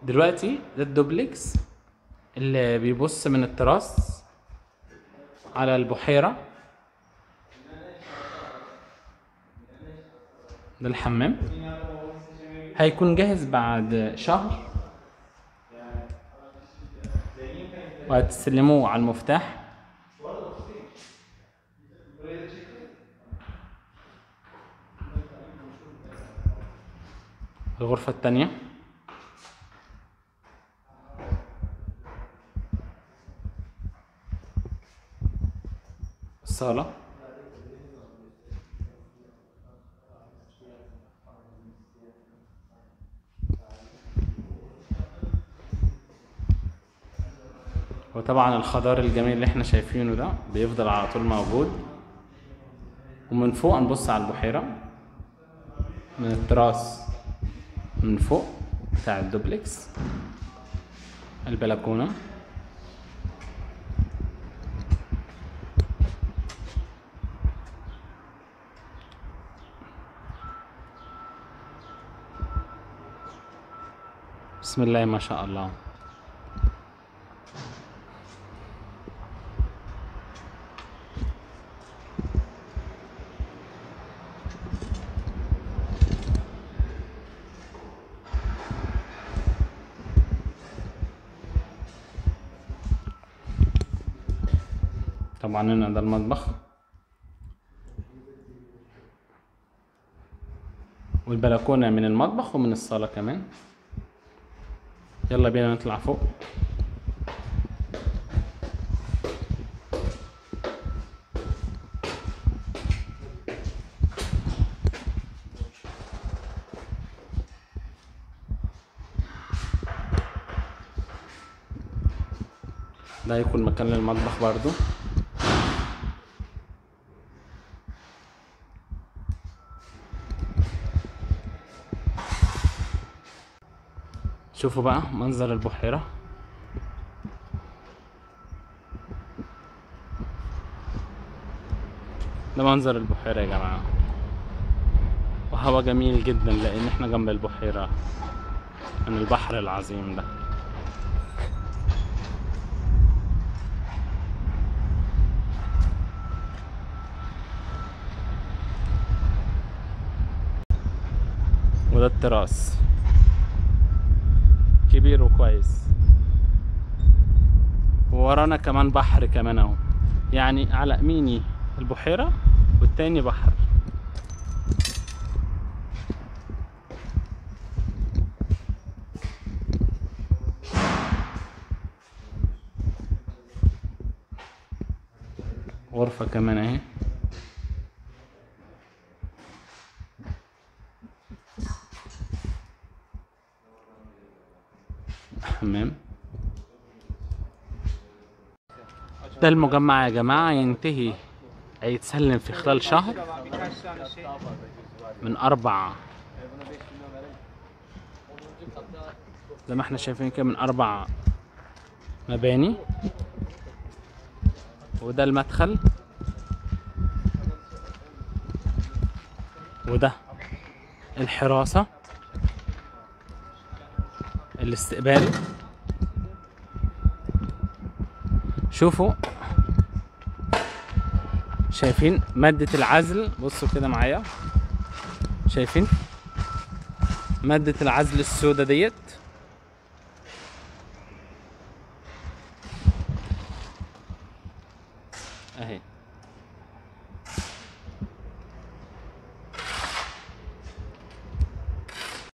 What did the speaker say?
دلوقتي ده الدوبلكس اللي بيبص من التراس على البحيرة ده الحمام هيكون جاهز بعد شهر وهتستلموه على المفتاح الغرفة التانية الصالة وطبعا الخضار الجميل اللي احنا شايفينه ده بيفضل على طول موجود ومن فوق نبص على البحيرة من التراس من فوق بتاع الدوبلكس البلكونة بسم الله ما شاء الله طبعا هنا ده المطبخ والبلكونة من المطبخ ومن الصالة كمان يلا بينا نطلع فوق ده هيكون مكان للمطبخ برضو شوفوا بقى منظر البحيرة ده منظر البحيرة يا جماعة وهوا جميل جدا لأن احنا جنب البحيرة من البحر العظيم ده وده التراس كبير وكويس وورانا كمان بحر كمان اهو يعني على يميني البحيرة والتاني بحر غرفة كمان اهي حمام ده المجمع يا جماعة ينتهي هيتسلم في خلال شهر من أربع زي ما احنا شايفين كده من أربع مباني وده المدخل وده الحراسة الاستقبال شوفوا شايفين مادة العزل بصوا كده معايا شايفين مادة العزل السوداء ديت اهي